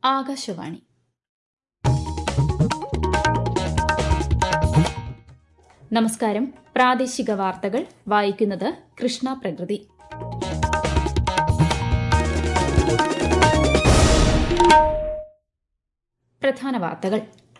ആകാശവാണി നമസ്കാരം പ്രാദേശിക വാർത്തകൾ വായിക്കുന്നത് കൃഷ്ണ പ്രകൃതി പ്രധാന വാർത്തകൾ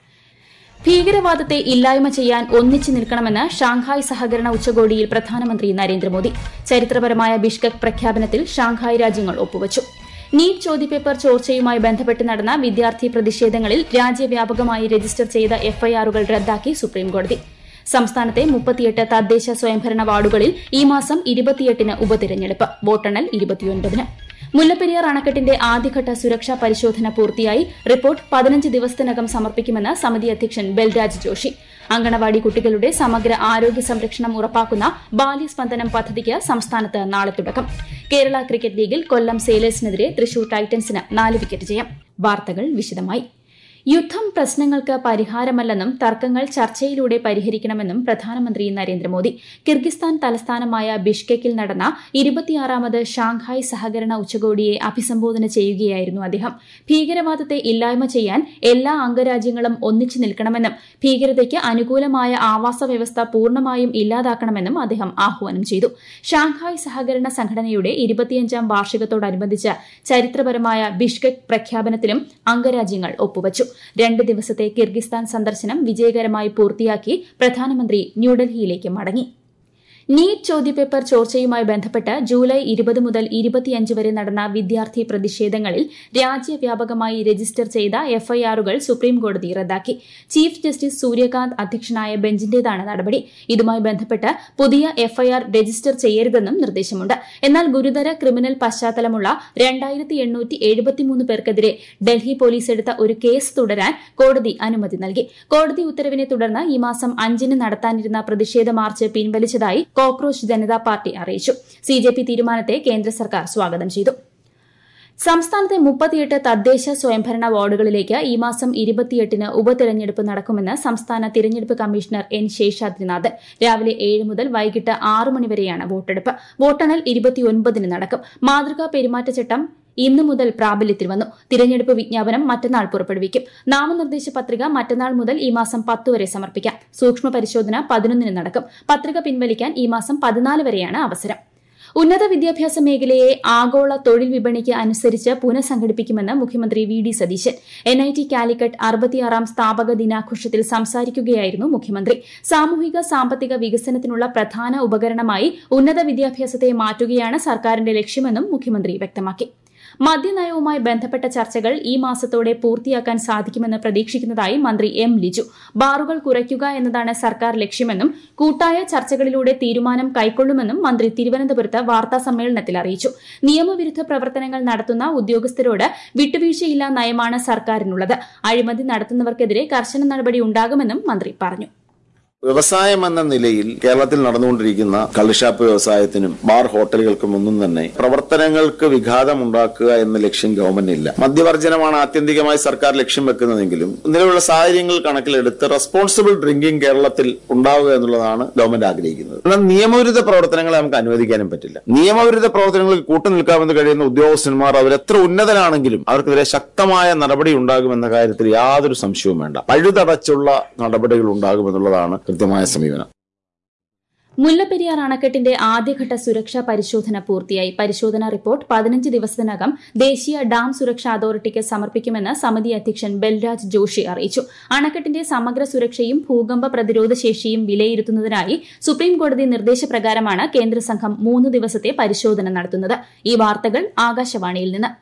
ഭീകരവാദത്തെ ഇല്ലായ്മ ചെയ്യാൻ ഒന്നിച്ചു നിൽക്കണമെന്ന് ഷാങ്ഹായ് സഹകരണ ഉച്ചകോടിയിൽ പ്രധാനമന്ത്രി നരേന്ദ്രമോദി ചരിത്രപരമായ ബിഷ്കക് പ്രഖ്യാപനത്തിൽ ഷാങ്ഹായ് രാജ്യങ്ങൾ ഒപ്പുവച്ചു നീറ്റ് ചോദ്യപേപ്പർ ചോർച്ചയുമായി ബന്ധപ്പെട്ട് നടന്ന വിദ്യാർത്ഥി പ്രതിഷേധങ്ങളിൽ രാജ്യവ്യാപകമായി രജിസ്റ്റർ ചെയ്ത എഫ്ഐആറുകൾ റദ്ദാക്കി സുപ്രീംകോടതി സംസ്ഥാനത്തെ മുപ്പത്തിയെട്ട് തദ്ദേശ സ്വയംഭരണ വാർഡുകളിൽ ഈ മാസം ഇരുപത്തിയെട്ടിന് ഉപതിരഞ്ഞെടുപ്പ് വോട്ടെണ്ണൽ ഇരുപത്തിയൊൻപതിന് മുല്ലപ്പെരിയാർ അണക്കെട്ടിന്റെ ആദ്യഘട്ട സുരക്ഷാ പരിശോധന പൂർത്തിയായി റിപ്പോർട്ട് പതിനഞ്ച് ദിവസത്തിനകം സമർപ്പിക്കുമെന്ന് സമിതി അധ്യക്ഷൻ ബൽരാജ് ജോഷി അങ്കണവാടി കുട്ടികളുടെ സമഗ്ര ആരോഗ്യ സംരക്ഷണം ഉറപ്പാക്കുന്ന ബാല്യസ്പന്ദനം പദ്ധതിക്ക് സംസ്ഥാനത്ത് നാളെ തുടക്കം കേരള ക്രിക്കറ്റ് ലീഗിൽ കൊല്ലം സെയിലേഴ്സിനെതിരെ തൃശൂർ ടൈറ്റൻസിന് നാല് വിക്കറ്റ് ജയം വാർത്തകൾ വിശദമായി യുദ്ധം പ്രശ്നങ്ങൾക്ക് പരിഹാരമല്ലെന്നും തർക്കങ്ങൾ ചർച്ചയിലൂടെ പരിഹരിക്കണമെന്നും പ്രധാനമന്ത്രി നരേന്ദ്രമോദി കിർഗിസ്ഥാൻ തലസ്ഥാനമായ ബിഷ്കെക്കിൽ നടന്ന ഇരുപത്തിയാറാമത് ഷാങ്ഹായ് സഹകരണ ഉച്ചകോടിയെ അഭിസംബോധന ചെയ്യുകയായിരുന്നു അദ്ദേഹം ഭീകരവാദത്തെ ഇല്ലായ്മ ചെയ്യാൻ എല്ലാ അംഗരാജ്യങ്ങളും ഒന്നിച്ചു നിൽക്കണമെന്നും ഭീകരതയ്ക്ക് അനുകൂലമായ ആവാസ വ്യവസ്ഥ പൂർണ്ണമായും ഇല്ലാതാക്കണമെന്നും അദ്ദേഹം ആഹ്വാനം ചെയ്തു ഷാങ്ഹായ് സഹകരണ സംഘടനയുടെ ഇരുപത്തിയഞ്ചാം വാർഷികത്തോടനുബന്ധിച്ച് ചരിത്രപരമായ ബിഷ്കെക് പ്രഖ്യാപനത്തിലും അംഗരാജ്യങ്ങൾ ഒപ്പുവച്ചു രണ്ട് ദിവസത്തെ കിർഗിസ്ഥാൻ സന്ദർശനം വിജയകരമായി പൂർത്തിയാക്കി പ്രധാനമന്ത്രി ന്യൂഡൽഹിയിലേക്ക് മടങ്ങി നീറ്റ് ചോദ്യപേപ്പർ ചോർച്ചയുമായി ബന്ധപ്പെട്ട് ജൂലൈ ഇരുപത് മുതൽ ഇരുപത്തിയഞ്ച് വരെ നടന്ന വിദ്യാർത്ഥി പ്രതിഷേധങ്ങളിൽ രാജ്യവ്യാപകമായി രജിസ്റ്റർ ചെയ്ത എഫ്ഐആറുകൾ സുപ്രീംകോടതി റദ്ദാക്കി ചീഫ് ജസ്റ്റിസ് സൂര്യകാന്ത് അധ്യക്ഷനായ ബെഞ്ചിന്റേതാണ് നടപടി ഇതുമായി ബന്ധപ്പെട്ട് പുതിയ എഫ്ഐആർ രജിസ്റ്റർ ചെയ്യരുതെന്നും നിർദ്ദേശമുണ്ട് എന്നാൽ ഗുരുതര ക്രിമിനൽ പശ്ചാത്തലമുള്ള രണ്ടായിരത്തി എണ്ണൂറ്റി എഴുപത്തിമൂന്ന് പേർക്കെതിരെ ഡൽഹി പോലീസ് എടുത്ത ഒരു കേസ് തുടരാൻ കോടതി അനുമതി നൽകി കോടതി ഉത്തരവിനെ തുടർന്ന് ഈ മാസം അഞ്ചിന് നടത്താനിരുന്ന പ്രതിഷേധ മാർച്ച് പിൻവലിച്ചതായി കോക്രോച്ച് ജനതാ പാർട്ടി അറിയിച്ചു സി ജെ പി തീരുമാനത്തെ കേന്ദ്ര സർക്കാർ സ്വാഗതം ചെയ്തു സംസ്ഥാനത്തെ മുപ്പത്തിയെട്ട് തദ്ദേശ സ്വയംഭരണ വാർഡുകളിലേക്ക് ഈ മാസം ഇരുപത്തിയെട്ടിന് ഉപതെരഞ്ഞെടുപ്പ് നടക്കുമെന്ന് സംസ്ഥാന തിരഞ്ഞെടുപ്പ് കമ്മീഷണർ എൻ ശേഷാദ്രിനാഥൻ രാവിലെ ഏഴ് മുതൽ വൈകിട്ട് ആറ് മണിവരെയാണ് വോട്ടെടുപ്പ് വോട്ടെണ്ണൽ ഇരുപത്തിയൊൻപതിന് നടക്കും മാതൃകാ പെരുമാറ്റച്ചട്ടം ഇന്നു മുതൽ പ്രാബല്യത്തിൽ വന്നു തിരഞ്ഞെടുപ്പ് വിജ്ഞാപനം മറ്റന്നാൾ പുറപ്പെടുവിക്കും നാമനിർദ്ദേശ പത്രിക മറ്റന്നാൾ മുതൽ ഈ മാസം പത്ത് വരെ സമർപ്പിക്കാം സൂക്ഷ്മ പരിശോധന പതിനൊന്നിന് നടക്കും പത്രിക പിൻവലിക്കാൻ ഈ മാസം പതിനാല് വരെയാണ് അവസരം ഉന്നത വിദ്യാഭ്യാസ മേഖലയെ ആഗോള തൊഴിൽ വിപണിക്ക് അനുസരിച്ച് പുനഃസംഘടിപ്പിക്കുമെന്ന് മുഖ്യമന്ത്രി V D Satheesan N I T Calicut അറുപത്തിയാറാം സ്ഥാപക ദിനാഘോഷത്തിൽ സംസാരിക്കുകയായിരുന്നു മുഖ്യമന്ത്രി സാമൂഹിക സാമ്പത്തിക വികസനത്തിനുള്ള പ്രധാന ഉപകരണമായി ഉന്നത വിദ്യാഭ്യാസത്തെ മാറ്റുകയാണ് സർക്കാരിന്റെ ലക്ഷ്യമെന്നും മുഖ്യമന്ത്രി വ്യക്തമാക്കി മദ്യനയവുമായി ബന്ധപ്പെട്ട ചർച്ചകൾ ഈ മാസത്തോടെ പൂർത്തിയാക്കാൻ സാധിക്കുമെന്ന് പ്രതീക്ഷിക്കുന്നതായി മന്ത്രി എം ലിജു ബാറുകൾ കുറയ്ക്കുക എന്നതാണ് സർക്കാർ ലക്ഷ്യമെന്നും കൂട്ടായ ചർച്ചകളിലൂടെ തീരുമാനം കൈക്കൊള്ളുമെന്നും മന്ത്രി തിരുവനന്തപുരത്ത് വാർത്താ സമ്മേളനത്തിൽ അറിയിച്ചു നിയമവിരുദ്ധ പ്രവർത്തനങ്ങൾ നടത്തുന്ന ഉദ്യോഗസ്ഥരോട് വിട്ടുവീഴ്ചയില്ലാ നയമാണ് സർക്കാരിനുള്ളത് അഴിമതി നടത്തുന്നവർക്കെതിരെ കർശന നടപടി ഉണ്ടാകുമെന്നും മന്ത്രി പറഞ്ഞു വ്യവസായം എന്ന നിലയിൽ കേരളത്തിൽ നടന്നുകൊണ്ടിരിക്കുന്ന കള്ളുഷാപ്പ് വ്യവസായത്തിനും ബാർ ഹോട്ടലുകൾക്കും ഒന്നും തന്നെ പ്രവർത്തനങ്ങൾക്ക് വിഘാതമുണ്ടാക്കുക എന്ന ലക്ഷ്യം ഗവൺമെന്റില്ല മദ്യവർജനമാണ് ആത്യന്തികമായി സർക്കാർ ലക്ഷ്യം വെക്കുന്നതെങ്കിലും നിലവിലുള്ള സാഹചര്യങ്ങൾ കണക്കിലെടുത്ത് റെസ്പോൺസിബിൾ ഡ്രിങ്കിംഗ് കേരളത്തിൽ ഉണ്ടാവുക എന്നുള്ളതാണ് ഗവൺമെന്റ് ആഗ്രഹിക്കുന്നത് എന്നാൽ നിയമവിരുദ്ധ പ്രവർത്തനങ്ങളെ നമുക്ക് അനുവദിക്കാനും പറ്റില്ല നിയമവിരുദ്ധ പ്രവർത്തനങ്ങളിൽ കൂട്ടുനിൽക്കാമെന്ന് കഴിയുന്ന ഉദ്യോഗസ്ഥന്മാർ അവരെത്ര ഉന്നതരാണെങ്കിലും അവർക്കെതിരെ ശക്തമായ നടപടി ഉണ്ടാകുമെന്ന കാര്യത്തിൽ യാതൊരു സംശയവും വേണ്ട പഴുതടച്ചുള്ള നടപടികൾ ഉണ്ടാകുമെന്നുള്ളതാണ് കൃത്യമായ സമീപനം മുല്ലപ്പെരിയാർ അണക്കെട്ടിന്റെ ആദ്യഘട്ട സുരക്ഷാ പരിശോധന പൂർത്തിയായി പരിശോധനാ റിപ്പോർട്ട് പതിനഞ്ച് ദിവസത്തിനകം ദേശീയ ഡാം സുരക്ഷാ അതോറിറ്റിക്ക് സമർപ്പിക്കുമെന്ന് സമിതി അധ്യക്ഷൻ ബൽരാജ് ജോഷി അറിയിച്ചു അണക്കെട്ടിന്റെ സമഗ്ര സുരക്ഷയും ഭൂകമ്പ പ്രതിരോധ ശേഷിയും വിലയിരുത്തുന്നതിനായി സുപ്രീംകോടതി നിർദ്ദേശപ്രകാരമാണ് കേന്ദ്ര സംഘം മൂന്ന് ദിവസത്തെ പരിശോധന നടത്തുന്നത് ഈ വാർത്തകൾ ആകാശവാണിയിൽ നിന്ന്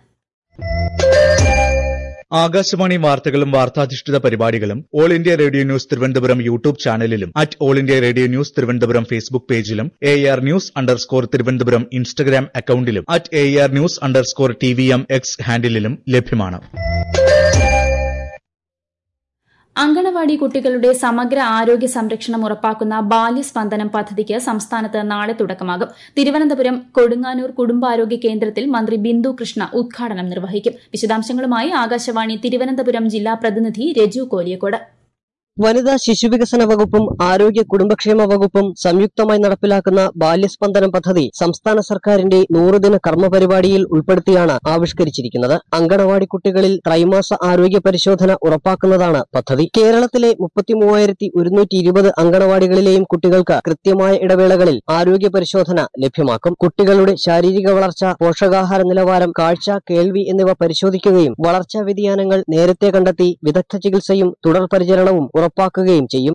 ആകാശവാണി വാർത്തകളും വാർത്താധിഷ്ഠിത പരിപാടികളും All India Radio News Thiruvananthapuram YouTube ചാനലിലും at All India Radio News Thiruvananthapuram Facebook പേജിലും A R news underscore Thiruvananthapuram Instagram അക്കൌണ്ടിലും at A R news underscore T V M X ഹാൻഡിലും ലഭ്യമാണ് അങ്കണവാടി കുട്ടികളുടെ സമഗ്ര ആരോഗ്യ സംരക്ഷണം ഉറപ്പാക്കുന്ന ബാല്യസ്പന്ദനം പദ്ധതിക്ക് സംസ്ഥാനത്ത് നാളെ തുടക്കമാകും തിരുവനന്തപുരം കൊടുങ്ങാനൂർ കുടുംബാരോഗ്യ കേന്ദ്രത്തിൽ മന്ത്രി ബിന്ദു കൃഷ്ണ ഉദ്ഘാടനം നിർവഹിക്കും വിശദാംശങ്ങളുമായി ആകാശവാണി തിരുവനന്തപുരം ജില്ലാ പ്രതിനിധി രജു കോലിയക്കോട് വനിതാ ശിശുവികസന വകുപ്പും ആരോഗ്യ കുടുംബക്ഷേമ വകുപ്പും സംയുക്തമായി നടപ്പിലാക്കുന്ന ബാല്യസ്പന്ദനം പദ്ധതി സംസ്ഥാന സർക്കാരിന്റെ നൂറുദിന കർമ്മ പരിപാടിയിൽ ഉൾപ്പെടുത്തിയാണ് ആവിഷ്കരിച്ചിരിക്കുന്നത് അങ്കണവാടി കുട്ടികളിൽ ത്രൈമാസ ആരോഗ്യ പരിശോധന ഉറപ്പാക്കുന്നതാണ് പദ്ധതി കേരളത്തിലെ മുപ്പത്തിമൂവായിരത്തി ഒരുന്നൂറ്റി ഇരുപത് അങ്കണവാടികളിലെയും കുട്ടികൾക്ക് കൃത്യമായ ഇടവേളകളിൽ ആരോഗ്യ പരിശോധന ലഭ്യമാക്കും കുട്ടികളുടെ ശാരീരിക വളർച്ച പോഷകാഹാര നിലവാരം കാഴ്ച കേൾവി എന്നിവ പരിശോധിക്കുകയും വളർച്ചാ വ്യതിയാനങ്ങൾ നേരത്തെ കണ്ടെത്തി വിദഗ്ധ ചികിത്സയും തുടർ പരിചരണവും ഉറപ്പാക്കുകയും ചെയ്യും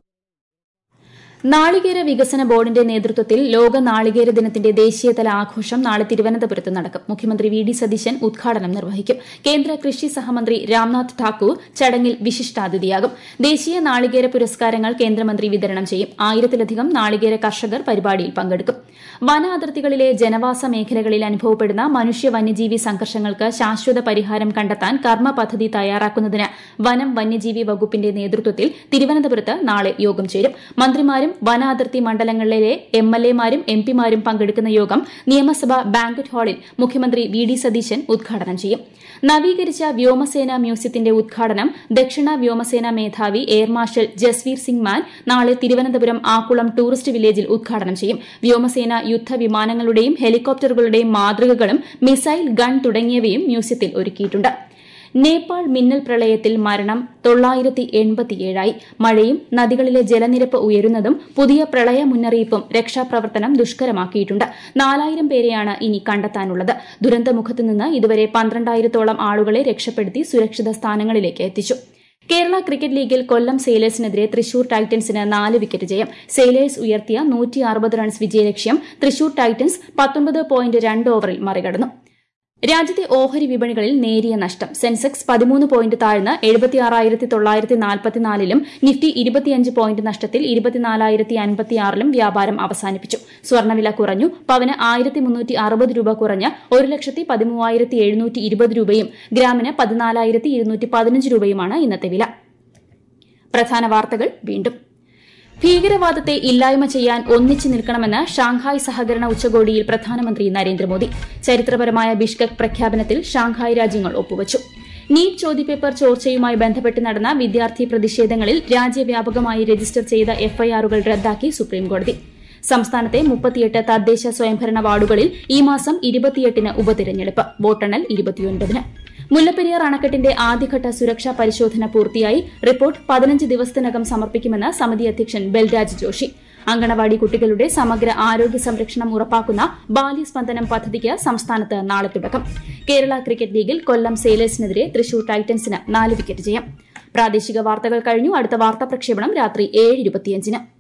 നാളികേര വികസന ബോർഡിന്റെ നേതൃത്വത്തിൽ ലോക നാളികേര ദിനത്തിന്റെ ദേശീയതല ആഘോഷം നാളെ തിരുവനന്തപുരത്ത് നടക്കും മുഖ്യമന്ത്രി വി ഡി സതീശൻ ഉദ്ഘാടനം നിർവഹിക്കും കേന്ദ്ര കൃഷി സഹമന്ത്രി രാംനാഥ് ഠാക്കൂർ ചടങ്ങിൽ വിശിഷ്ടാതിഥിയാകും ദേശീയ നാളികേര പുരസ്കാരങ്ങൾ കേന്ദ്രമന്ത്രി വിതരണം ചെയ്യും ആയിരത്തിലധികം നാളികേര കർഷകർ പരിപാടിയിൽ പങ്കെടുക്കും വന അതിർത്തികളിലെ ജനവാസ മേഖലകളിൽ അനുഭവപ്പെടുന്ന മനുഷ്യ വന്യജീവി സംഘർഷങ്ങൾക്ക് ശാശ്വത പരിഹാരം കണ്ടെത്താൻ കർമ്മ പദ്ധതി തയ്യാറാക്കുന്നതിന് വനം വന്യജീവി വകുപ്പിന്റെ നേതൃത്വത്തിൽ തിരുവനന്തപുരത്ത് നാളെ യോഗം ചേരും മന്ത്രിമാരും വന അതിർത്തി മണ്ഡലങ്ങളിലെ എം എൽ എമാരും എം പിമാരും പങ്കെടുക്കുന്ന യോഗം നിയമസഭ ബാങ്കറ്റ് ഹാളിൽ മുഖ്യമന്ത്രി വി ഡി സതീശൻ ഉദ്ഘാടനം ചെയ്യും നവീകരിച്ച വ്യോമസേന മ്യൂസിയത്തിന്റെ ഉദ്ഘാടനം ദക്ഷിണ വ്യോമസേന മേധാവി എയർ മാർഷൽ ജസ്വീർ സിംഗ് മാൻ നാളെ തിരുവനന്തപുരം ആക്കുളം ടൂറിസ്റ്റ് വില്ലേജിൽ ഉദ്ഘാടനം ചെയ്യും വ്യോമസേന യുദ്ധവിമാനങ്ങളുടെയും ഹെലികോപ്റ്ററുകളുടെയും മാതൃകകളും മിസൈൽ ഗൺ തുടങ്ങിയവയും മ്യൂസിയത്തിൽ ഒരുക്കിയിട്ടുണ്ട് നേപ്പാൾ മിന്നൽ പ്രളയത്തിൽ മരണം തൊള്ളായിരത്തി എൺപത്തിയേഴായി മഴയും നദികളിലെ ജലനിരപ്പ് ഉയരുന്നതും പുതിയ പ്രളയ മുന്നറിയിപ്പും രക്ഷാപ്രവർത്തനം ദുഷ്കരമാക്കിയിട്ടുണ്ട് നാലായിരം പേരെയാണ് ഇനി കണ്ടെത്താനുള്ളത് ദുരന്തമുഖത്ത് നിന്ന് ഇതുവരെ പന്ത്രണ്ടായിരത്തോളം ആളുകളെ രക്ഷപ്പെടുത്തി സുരക്ഷിത സ്ഥാനങ്ങളിലേക്ക് എത്തിച്ചു കേരള ക്രിക്കറ്റ് ലീഗിൽ കൊല്ലം സെയിലേഴ്സിനെതിരെ തൃശൂർ ടൈറ്റൻസിന് നാല് വിക്കറ്റ് ജയം സെയിലേഴ്സ് ഉയർത്തിയ നൂറ്റി അറുപത് റൺസ് വിജയലക്ഷ്യം തൃശൂർ ടൈറ്റൻസ് പത്തൊൻപത് പോയിന്റ് രണ്ട് ഓവറിൽ മറികടന്നു രാജ്യത്തെ ഓഹരി വിപണികളിൽ നേരിയ നഷ്ടം സെൻസെക്സ് പതിമൂന്ന് പോയിന്റ് താഴ്ന്ന് എഴുപത്തിയാറായിരത്തി തൊള്ളായിരത്തി നാൽപ്പത്തിനാലിലും നിഫ്റ്റി ഇരുപത്തിയഞ്ച് പോയിന്റ് നഷ്ടത്തിൽ ഇരുപത്തിനാലായിരത്തി അൻപത്തിയാറിലും വ്യാപാരം അവസാനിപ്പിച്ചു സ്വർണ്ണവില കുറഞ്ഞു പവന് ആയിരത്തി മുന്നൂറ്റി അറുപത് രൂപ കുറഞ്ഞ് ഒരു ലക്ഷത്തി പതിമൂവായിരത്തി എഴുന്നൂറ്റി ഇരുപത് രൂപയും ഗ്രാമിന് പതിനാലായിരത്തി ഇരുന്നൂറ്റി പതിനഞ്ച് രൂപയുമാണ് ഇന്നത്തെ വില പ്രധാന വാർത്തകൾ വീണ്ടും ഭീകരവാദത്തെ ഇല്ലായ്മ ചെയ്യാൻ ഒന്നിച്ചു നിൽക്കണമെന്ന് ഷാങ്ഹായ് സഹകരണ ഉച്ചകോടിയിൽ പ്രധാനമന്ത്രി നരേന്ദ്രമോദി ചരിത്രപരമായ ബിഷ്കക് പ്രഖ്യാപനത്തിൽ ഷാങ്ഹായ് രാജ്യങ്ങൾ ഒപ്പുവച്ചു നീറ്റ് ചോദ്യപേപ്പർ ചോർച്ചയുമായി ബന്ധപ്പെട്ട് നടന്ന വിദ്യാർത്ഥി പ്രതിഷേധങ്ങളിൽ രാജ്യവ്യാപകമായി രജിസ്റ്റർ ചെയ്ത എഫ്ഐആറുകൾ റദ്ദാക്കി സുപ്രീംകോടതി സംസ്ഥാനത്തെ മുപ്പത്തിയെട്ട് തദ്ദേശ സ്വയംഭരണ വാർഡുകളിൽ ഈ മാസം ഇരുപത്തിയെട്ടിന് ഉപതിരഞ്ഞെടുപ്പ് വോട്ടെണ്ണൽ ഇരുപത്തിയൊൻപതിന് മുല്ലപ്പെരിയാർ അണക്കെട്ടിന്റെ ആദ്യഘട്ട സുരക്ഷാ പരിശോധന പൂർത്തിയായി റിപ്പോർട്ട് പതിനഞ്ച് ദിവസത്തിനകം സമർപ്പിക്കുമെന്ന് സമിതി അധ്യക്ഷൻ ബൽരാജ് ജോഷി അങ്കണവാടി കുട്ടികളുടെ സമഗ്ര ആരോഗ്യ സംരക്ഷണം ഉറപ്പാക്കുന്ന ബാല്യസ്പന്ദനം പദ്ധതിക്ക് സംസ്ഥാനത്ത് നാളെ തുടക്കം കേരള ക്രിക്കറ്റ് ലീഗിൽ കൊല്ലം സെയിലേഴ്സിനെതിരെ തൃശൂർ ടൈറ്റൻസിന് നാല് വിക്കറ്റ് ജയം പ്രാദേശിക വാർത്തകൾ കഴിഞ്ഞു അടുത്ത വാർത്താ പ്രക്ഷേപണം രാത്രി ഏഴ് ഇരുപത്തിയഞ്ചിന്